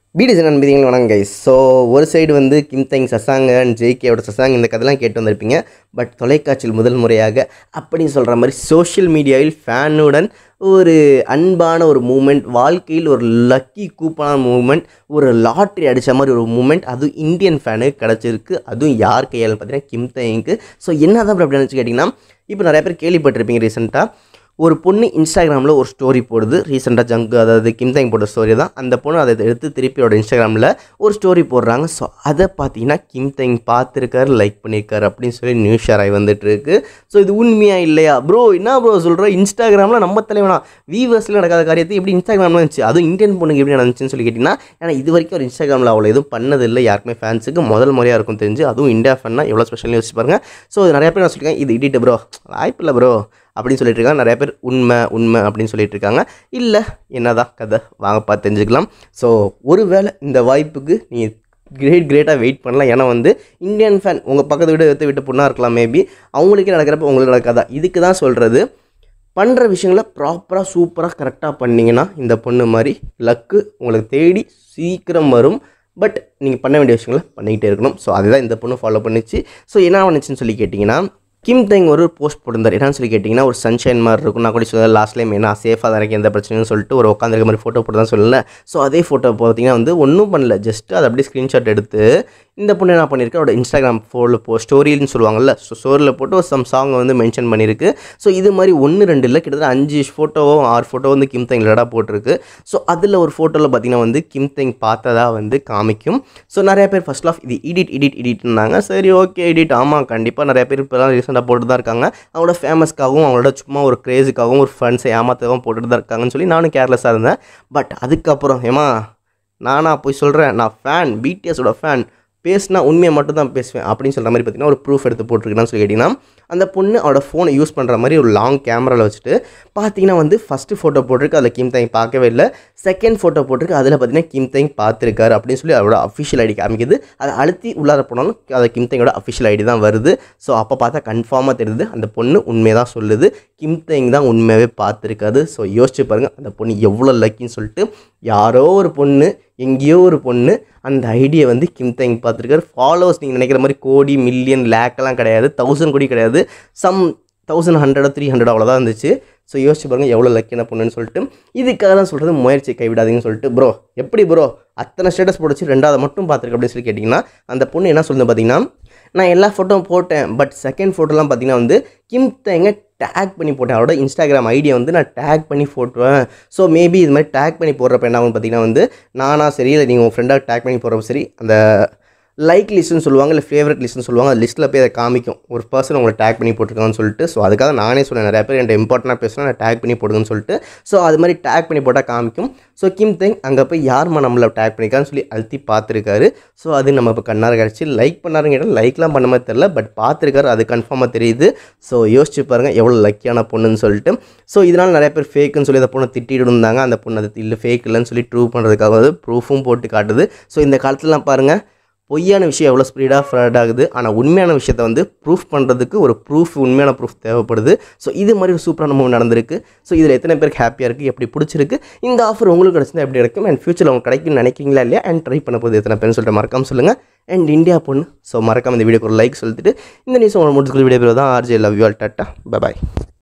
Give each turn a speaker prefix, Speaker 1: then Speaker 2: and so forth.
Speaker 1: BDS நண்பதிகள் வணக்கம் guys so ஒரு side வந்து கிம் தங் சசாங்க அண்ட் ஜேகேவோட சசாங் இந்த கதைலாம் கேட்டு வந்திருப்பீங்க பட் தொலைக்காட்சியில் முதல் முறையாக அப்படின்னு சொல்கிற மாதிரி சோஷியல் மீடியாவில் ஃபேனுடன் ஒரு அன்பான ஒரு மூமெண்ட் வாழ்க்கையில் ஒரு லக்கி கூப்பனான மூமெண்ட் ஒரு லாட்ரி அடித்த மாதிரி ஒரு மூமெண்ட் அதுவும் இந்தியன் ஃபேனுக்கு கிடச்சிருக்கு அதுவும் யார் கையால் பார்த்தீங்கன்னா கிம் தங்குக்கு ஸோ என்ன தான் அப்படி நினச்சி கேட்டிங்கன்னா இப்போ நிறைய பேர் கேள்விப்பட்டிருப்பீங்க ரீசெண்டாக ஒரு பொண்ணு இன்ஸ்டாகிராமில் ஒரு ஸ்டோரி போடுது ரீசெண்டாக ஜங்கு அதாவது கிம்தாங் போட்ட ஸ்டோரி தான் அந்த பொண்ணு அதை எடுத்து திருப்பி அவரோட இன்ஸ்டாகிராமில் ஒரு ஸ்டோரி போடுறாங்க ஸோ அதை பார்த்தீங்கன்னா கிம்தாங் பார்த்துருக்காரு லைக் பண்ணியிருக்காரு அப்படின்னு சொல்லி நியூஸ் ஷேர் ஆகி வந்துட்டு இருக்கு ஸோ இது உண்மையா இல்லையா ப்ரோ என்ன ப்ரோ சொல்கிறோம் இன்ஸ்டாகிராமில் நம்ம தலைவனா வீவர்ஸில் நடக்காத காரியத்தை எப்படி இன்ஸ்டாகிராமில் இருந்துச்சு அதுவும் இந்தியன் பொண்ணுக்கு எப்படி நடந்துச்சுன்னு சொல்லி கேட்டிங்கன்னா ஏன்னா இது வரைக்கும் ஒரு இன்ஸ்டாகிராமில் அவ்வளோ எதுவும் பண்ணதில்லை யாருக்குமே ஃபேன்ஸுக்கு முதல் முறையாக இருக்கும் தெரிஞ்சு அதுவும் இந்தியா ஃபேன்னா எவ்வளோ ஸ்பெஷல்னு யோசிச்சு பாருங்க ஸோ இது நிறைய பேர் நான் சொல்லியிருக்கேன் இது இடிட்டு ப்ரோ வாய்ப்பு இல்லை ப்ரோ அப்படின்னு சொல்லிட்டு இருக்காங்க நிறைய பேர் உண்மை உண்மை அப்படின்னு சொல்லிட்டு இருக்காங்க இல்லை என்னதான் கதை வாங்க பார்த்து தெரிஞ்சுக்கலாம் ஸோ ஒருவேளை இந்த வாய்ப்புக்கு நீங்கள் கிரேட் கிரேட்டாக வெயிட் பண்ணலாம் ஏன்னா வந்து இந்தியன் ஃபேன் உங்கள் பக்கத்து வீடு எடுத்து விட்டு பொண்ணாக இருக்கலாம் மேபி அவங்களுக்கே நடக்கிறப்ப உங்களுக்கு நடக்காதா இதுக்கு தான் சொல்கிறது பண்ணுற விஷயங்களை ப்ராப்பராக சூப்பராக கரெக்டாக பண்ணிங்கன்னா இந்த பொண்ணு மாதிரி லக்கு உங்களுக்கு தேடி சீக்கிரம் வரும் பட் நீங்கள் பண்ண வேண்டிய விஷயங்களை பண்ணிக்கிட்டே இருக்கணும் ஸோ அதுதான் இந்த பொண்ணு ஃபாலோ பண்ணிச்சு ஸோ என்ன பண்ணுச்சுன்னு சொல்லி கேட்டிங்கன்னா கிம் தெங் ஒரு போஸ்ட் போட்டிருந்தார் என்னன்னு சொல்லி கேட்டிங்கன்னா ஒரு சன்ஷைன் மாதிரி இருக்கும் நான் கூட சொல்ல லாஸ்ட் டைம் என்ன சேஃபாக தான் எனக்கு எந்த பிரச்சனையும் சொல்லிட்டு ஒரு உட்காந்துருக்க மாதிரி ஃபோட்டோ போட்டு தான் சொல்லல ஸோ அதே ஃபோட்டோ பார்த்தீங்கன்னா வந்து ஒன்றும் பண்ணல ஜஸ்ட் அதை அப்படியே ஸ்க்ரீன்ஷாட் எடுத்து இந்த பொண்ணு என்ன பண்ணியிருக்கு அவரோட இன்ஸ்டாகிராம் ஃபோனில் போ ஸ்டோரின்னு சொல்லுவாங்கல்ல ஸோ ஸ்டோரியில் போட்டு ஒரு சம் சாங்கை வந்து மென்ஷன் பண்ணியிருக்கு ஸோ இது மாதிரி ஒன்று ரெண்டு இல்லை கிட்டத்தட்ட அஞ்சு ஃபோட்டோவோ ஆறு ஃபோட்டோ வந்து கிம் தெங் லடா போட்டிருக்கு ஸோ அதில் ஒரு ஃபோட்டோவில் பார்த்தீங்கன்னா வந்து கிம் தெங் பார்த்ததா வந்து காமிக்கும் ஸோ நிறைய பேர் ஃபர்ஸ்ட் ஆஃப் இது எடிட் எடிட் எடிட்னாங்க சரி ஓகே எடிட் ஆமாம் கண்டிப்பாக நிறைய பேர் இப்போலாம் ரீசெண்டாக போட்டு தான் இருக்காங்க அவங்களோட ஃபேமஸ்க்காகவும் அவங்களோட சும்மா ஒரு க்ரேஸுக்காகவும் ஒரு ஃபண்ட்ஸை ஏமாற்றவும் போட்டுட்டு தான் இருக்காங்கன்னு சொல்லி நானும் கேர்லெஸ்ஸாக இருந்தேன் பட் அதுக்கப்புறம் ஏமா நானா போய் சொல்கிறேன் நான் ஃபேன் பிடிஎஸோட ஃபேன் பேசினா உண்மையை மட்டும் தான் பேசுவேன் அப்படின்னு சொல்கிற மாதிரி பார்த்தீங்கன்னா ஒரு ப்ரூஃப் எடுத்து போட்டிருக்கேன்னு சொல்லி கேட்டிங்கன்னா அந்த பொண்ணு அவரோட ஃபோனை யூஸ் பண்ணுற மாதிரி ஒரு லாங் கேமராவில் வச்சுட்டு பார்த்தீங்கன்னா வந்து ஃபஸ்ட்டு ஃபோட்டோ போட்டிருக்கு அதில் கிம் தாங் பார்க்கவே இல்லை செகண்ட் ஃபோட்டோ போட்டிருக்கு அதில் பார்த்தீங்கன்னா கிம் தாங் பார்த்துருக்காரு அப்படின்னு சொல்லி அவரோட அஃபிஷியல் ஐடி காமிக்குது அதை அழுத்தி உள்ளார போனாலும் அது கிம் தாங்கோட அஃபிஷியல் ஐடி தான் வருது ஸோ அப்போ பார்த்தா கன்ஃபார்மாக தெரியுது அந்த பொண்ணு உண்மையை தான் சொல்லுது கிம் தேங் தான் உண்மையாகவே பார்த்துருக்காது ஸோ யோசிச்சு பாருங்கள் அந்த பொண்ணு எவ்வளோ லக்கின்னு சொல்லிட்டு யாரோ ஒரு பொண்ணு எங்கேயோ ஒரு பொண்ணு அந்த ஐடியை வந்து கிம் தேங் பார்த்துருக்காரு ஃபாலோவர்ஸ் நீங்கள் நினைக்கிற மாதிரி கோடி மில்லியன் லேக்கெல்லாம் கிடையாது தௌசண்ட் கோடி கிடையாது சம் தௌசண்ட் ஹண்ட்ரடோ த்ரீ ஹண்ட்ரட் அவ்வளோதான் இருந்துச்சு ஸோ யோசிச்சு பாருங்கள் எவ்வளோ லக்கியான பொண்ணுன்னு சொல்லிட்டு இதுக்காக தான் சொல்கிறது முயற்சி கைவிடாதீங்கன்னு சொல்லிட்டு ப்ரோ எப்படி ப்ரோ அத்தனை ஸ்டேட்டஸ் போட்டுச்சு ரெண்டாவது மட்டும் பார்த்துருக்கு அப்படின்னு சொல்லி கேட்டிங்கன்னா அந்த பொண்ணு என்ன சொல்லுது பார்த்தீங்கன்னா நான் எல்லா ஃபோட்டோவும் போட்டேன் பட் செகண்ட் ஃபோட்டோலாம் பார்த்தீங்கன்னா வந்து கிம் தேங்க டேக் பண்ணி போட்டேன் அவரோட இன்ஸ்டாகிராம் ஐடியை வந்து நான் டேக் பண்ணி போட்டுருவேன் ஸோ மேபி இது மாதிரி டேக் பண்ணி போடுறப்ப என்ன ஆகும் பார்த்தீங்கன்னா வந்து நானா சரி இல்லை நீங்கள் உங்கள் ஃப்ரெண்டாக டேக் பண்ணி போடுறப்ப சரி அந்த லைக் லிஸ்ட்னு சொல்லுவாங்க இல்லை ஃபேவரட் லிஸ்ட்னு சொல்லுவாங்க அந்த லிஸ்ட்டில் போய் அதை காமிக்கும் ஒரு பர்சன் உங்களை டேக் பண்ணி போட்டிருக்காங்கன்னு சொல்லிட்டு ஸோ அதுக்காக நானே சொன்னேன் நிறைய பேர் என்கிட்ட இம்பார்ட்டண்டாக பேசினா நான் டேக் பண்ணி போடுங்கன்னு சொல்லிட்டு ஸோ அது மாதிரி டேக் பண்ணி போட்டால் காமிக்கும் ஸோ கிம் தெங் அங்கே போய் யாருமா நம்மளை டேக் பண்ணியிருக்கான்னு சொல்லி அழுத்தி பார்த்துருக்காரு ஸோ அது நம்ம இப்போ கண்ணார கிடச்சி லைக் பண்ணாருன்னு கேட்டால் லைக்லாம் பண்ண மாதிரி தெரில பட் பார்த்துருக்காரு அது கன்ஃபார்மாக தெரியுது ஸோ யோசிச்சு பாருங்கள் எவ்வளோ லக்கியான பொண்ணுன்னு சொல்லிட்டு ஸோ இதனால் நிறைய பேர் ஃபேக்குன்னு சொல்லி அந்த பொண்ணை திட்டிட்டு இருந்தாங்க அந்த பொண்ணு அது இல்லை ஃபேக் இல்லைன்னு சொல்லி ப்ரூவ் பண்ணுறதுக்காக வந்து ப்ரூஃபும் போட்டு காட்டுது ஸோ இந்த காலத்துலலாம் பாருங்கள் பொய்யான விஷயம் எவ்வளோ ஸ்பீடாக ஃப்ரெட் ஆகுது ஆனால் உண்மையான விஷயத்தை வந்து ப்ரூஃப் பண்ணுறதுக்கு ஒரு ப்ரூஃப் உண்மையான ப்ரூஃப் தேவைப்படுது ஸோ இது மாதிரி ஒரு சூப்பரான மூவ் நடந்திருக்கு ஸோ இதில் எத்தனை பேருக்கு ஹாப்பியாக இருக்குது எப்படி பிடிச்சிருக்கு இந்த ஆஃபர் உங்களுக்கு கிடச்சிருந்தா எப்படி கிடைக்கும் அண்ட் ஃபியூச்சரில் உங்களுக்கு கிடைக்கும்னு நினைக்கிறீங்களா இல்லையா அண்ட் ட்ரை பண்ண போது எத்தனை பேர் சொல்லிட்டு மறக்காம சொல்லுங்கள் அண்ட் இந்தியா பொண்ணு ஸோ மறக்காம இந்த வீடியோக்கு ஒரு லைக் சொல்லிட்டு இந்த நியூஸ் உங்களுக்கு முடிச்சுக்கொள்ள வீடியோ தான் RJ love you all tata bye